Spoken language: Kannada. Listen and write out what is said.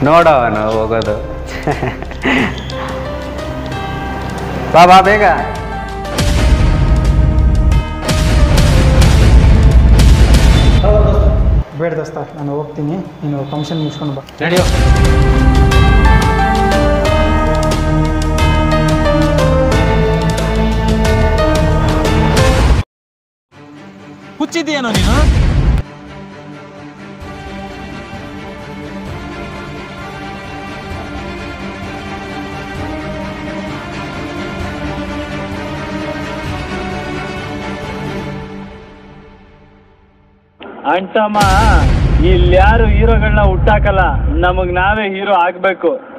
ನೋಡವ ನಾವು ಹೋಗೋದು ಬಾ ಬಾ ಬೇಗ ಬೇಡ ದೋಸ್ತ ನಾನು ಹೋಗ್ತೀನಿ ನೀನು ಫಂಕ್ಷನ್ ಮುಗಿಸ್ಕೊಂಡು ಬಾ ನಡೆಯೋ ಹುಚ್ಚಿದ್ದೀಯೇನೋ ನೀನು ಅಂಟಮ್ಮ ಇಲ್ಯಾರು ಹೀರೋಗಳನ್ನ ಹುಟ್ಟಾಕಲ್ಲ ನಮಗ್ ನಾವೇ ಹೀರೋ ಆಗ್ಬೇಕು